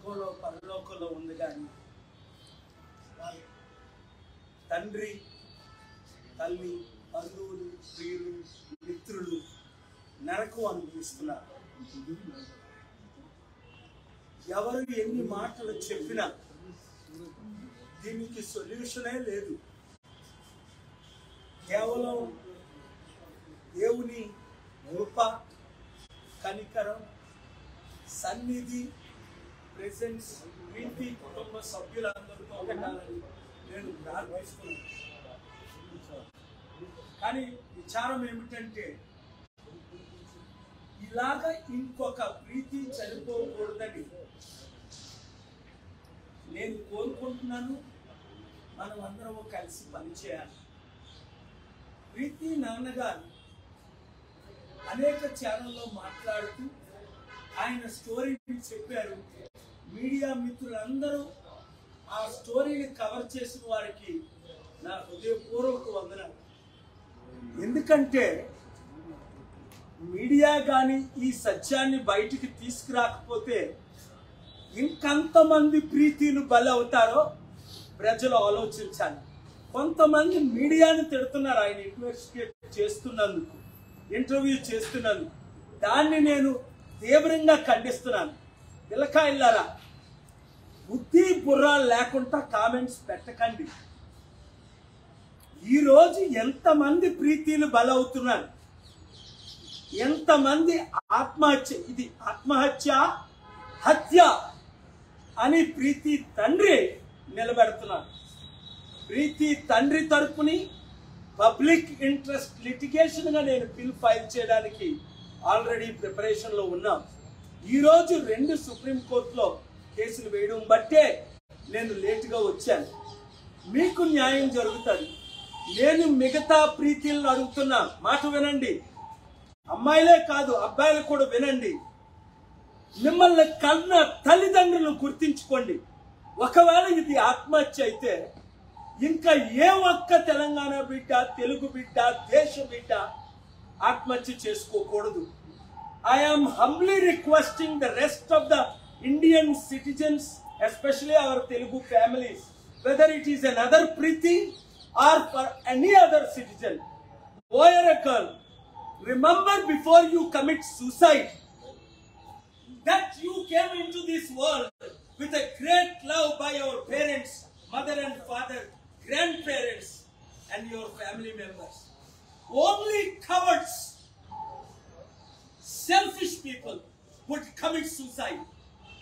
స్వర్గంలో పరలోకంలో ఉంది కానీ వారి తండ్రి తల్లి బంధువులు ప్రియులు మిత్రులు నరకం అనుభవిస్తున్నారు ఎవరు ఎన్ని మాటలు చెప్పినా దీనికి సొల్యూషనే లేదు కేవలం దేవుని కృప కనికరం సన్నిధి ప్రెసెన్స్ వీటి కుటుంబ సభ్యులందరితో ఉండాలని నేను ప్రార్థిస్తున్నాను కానీ విచారం ఏమిటంటే ఇలాగ ఇంకొక ప్రీతి చనిపోకూడదని నేను కోరుకుంటున్నాను మనం అందరం కలిసి పనిచేయాలి ప్రీతి నాన్నగారు అనేక ఛానల్లో మాట్లాడుతూ ఆయన స్టోరీని చెప్పారు మీడియా మిత్రులందరూ ఆ స్టోరీని కవర్ చేసిన వారికి నా హృదయపూర్వక వందనాలు ఎందుకంటే మీడియా కానీ ఈ సత్యాన్ని బయటికి తీసుకురాకపోతే ఇంకంతమంది ప్రీతిలు బలి అవుతారో ప్రజలు ఆలోచించాలి కొంతమంది మీడియాని తిడుతున్నారు ఆయన ఇన్వెస్టిగేట్ చేస్తున్నందుకు ఇంటర్వ్యూ చేస్తున్నందుకు దాన్ని నేను తీవ్రంగా ఖండిస్తున్నాను పిల్లకాయలారా బుద్ధి బుర్రాలు లేకుండా కామెంట్స్ పెట్టకండి ఈరోజు ఎంతమంది ప్రీతిలు బలవుతున్నారు ఎంతమంది ఆత్మహత్య ఇది ఆత్మహత్య హత్య అని ప్రీతి తండ్రి నిలబెడుతున్నారు ప్రీతి తండ్రి తరపుని పబ్లిక్ ఇంట్రెస్ట్ లిటిగేషన్ గా నేను బిల్ ఫైల్ చేయడానికి ఆల్రెడీ ప్రిపరేషన్ లో ఉన్నాం ఈ రోజు రెండు సుప్రీం కోర్టులో కేసులు వేయడం బట్టే నేను లేటుగా వచ్చాను మీకు న్యాయం జరుగుతుంది నేను మిగతా ప్రీతిలను అడుగుతున్నా మాట వినండి అమ్మాయిలే కాదు అబ్బాయిలు కూడా వినండి మిమ్మల్ని కన్న తల్లిదండ్రులను గుర్తించుకోండి ఒకవేళ ఇది ఆత్మహత్య అయితే ఇంకా ఏ ఒక్క తెలంగాణ బిడ్డ తెలుగు బిడ్డ దేశ బిడ్డ ఆత్మహత్య చేసుకోకూడదు I am humbly requesting the rest of the Indian citizens especially our Telugu families whether it is an other Preethi or for any other citizen or a girl remember before you commit suicide that you came into this world with a great love by your parents, mother and father, grandparents, and your family members. Only cowards, selfish people would commit suicide.